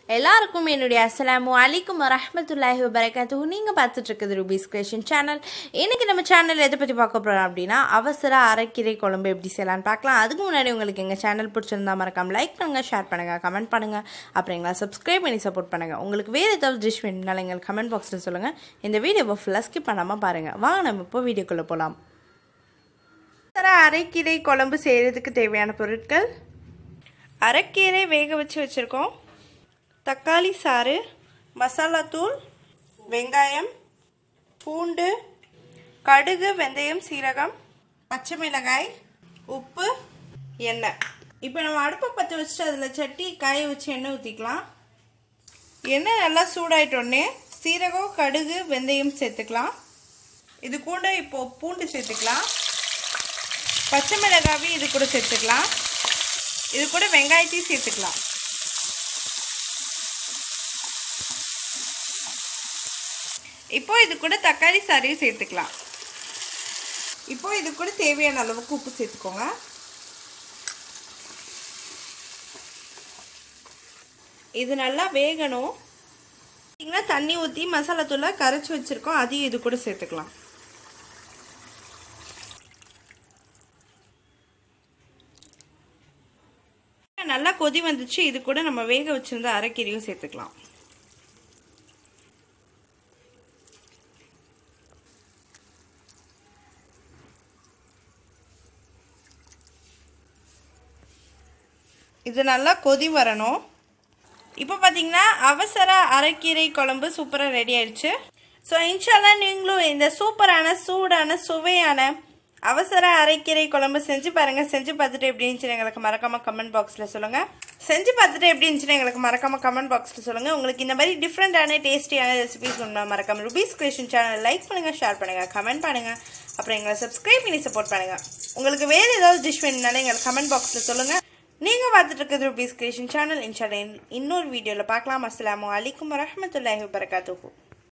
எல்லாருக்கும் என்னுடைய அஸ்ஸலாமு அலைக்கும் வரஹ்மத்துல்லாஹி வபரகாத்து நீங்கள் பார்த்துட்டு இருக்குது ரூபீஸ் கிரியேஷன் சேனல் இன்னைக்கு நம்ம சேனல் எதை பற்றி பார்க்க போகிறோம் அப்படின்னா அவசர அரைக்கீரை குழம்பு எப்படி செய்யலாம்னு பார்க்கலாம் அதுக்கு முன்னாடி உங்களுக்கு எங்கள் சேனல் பிடிச்சிருந்தா மறக்காம லைக் பண்ணுங்கள் ஷேர் பண்ணுங்கள் கமெண்ட் பண்ணுங்கள் அப்புறம் எங்களை சப்ஸ்கிரைப் பண்ணி சப்போர்ட் பண்ணுங்கள் உங்களுக்கு வேறு ஏதாவது டிஷ் வேணும்னாலும் எங்களுக்கு கமெண்ட் பாக்ஸில் சொல்லுங்கள் இந்த வீடியோவை ஃபுல்லாக ஸ்கிப் பண்ணாமல் பாருங்கள் வாங்க நம்ம இப்போ வீடியோக்குள்ளே போகலாம் அவசர அரைக்கீரை குழம்பு செய்கிறதுக்கு தேவையான பொருட்கள் அரைக்கீரை வேக வச்சு வச்சுருக்கோம் தக்காளி சாறு மசாலாத்தூள் வெங்காயம் பூண்டு கடுகு வெந்தயம் சீரகம் பச்சை மிளகாய் உப்பு எண்ணெய் இப்போ நம்ம அடுப்பை பற்ற வச்சுட்டு அதில் சட்டி காய வச்சு எண்ணெய் ஊற்றிக்கலாம் எண்ணெய் நல்லா சூடாயிட்டோடனே சீரகம் கடுகு வெந்தயம் சேர்த்துக்கலாம் இது கூட இப்போ பூண்டு சேர்த்துக்கலாம் பச்சை மிளகாவி இது கூட சேர்த்துக்கலாம் இது கூட வெங்காயத்தையும் சேர்த்துக்கலாம் இப்போ இது கூட தக்காளி சாறையும் சேர்த்துக்கலாம் இப்போ இது கூட தேவையான அளவுக்கு உப்பு சேர்த்துக்கோங்க இது நல்லா வேகணும் பார்த்தீங்கன்னா தண்ணி ஊற்றி மசாலா தூளை கரைச்சி வச்சுருக்கோம் அதையும் இது கூட சேர்த்துக்கலாம் நல்லா கொதி வந்துச்சு இது கூட நம்ம வேக வச்சிருந்த அரைக்கீரையும் சேர்த்துக்கலாம் இது நல்லா கொதி வரணும் இப்போ பார்த்தீங்கன்னா அவசர அரைக்கீரை குழம்பு சூப்பராக ரெடி ஆயிடுச்சு ஸோ இன்ஷால்லா நீங்களும் இந்த சூப்பரான சூடான சுவையான அவசர அரைக்கீரை குழம்பு செஞ்சு பாருங்கள் செஞ்சு பார்த்துட்டு எப்படி இருந்துச்சுன்னு எங்களுக்கு மறக்காமல் கமெண்ட் பாக்ஸில் சொல்லுங்கள் செஞ்சு பார்த்துட்டு எப்படி இருந்துச்சுன்னு எங்களுக்கு மறக்காமல் கமெண்ட் பாக்ஸில் சொல்லுங்கள் உங்களுக்கு இந்த மாதிரி டிஃப்ரெண்ட்டான டேஸ்டியான ரெசிபிஸ் ஒன்று மறக்காமல் ருபீஸ் கிரியேஷன் சேனல் லைக் பண்ணுங்கள் ஷேர் பண்ணுங்கள் கமெண்ட் பண்ணுங்கள் அப்புறம் எங்களை சப்ஸ்கிரைப் பண்ணி சப்போர்ட் பண்ணுங்கள் உங்களுக்கு வேறு ஏதாவது டிஷ் வேணுனாலும் எங்களுக்கு கமெண்ட் பாக்ஸில் சொல்லுங்கள் நீங்கள் பார்த்துட்டு இருக்கிறது ருபீஸ் கிரியேஷன் சேனல் இன்ஷால்லா இன்னொரு வீடியோவில் பார்க்கலாம் அஸ்லாம் வலைக்கம் வரமத்துல்லாஹி வரகாத்துஹூ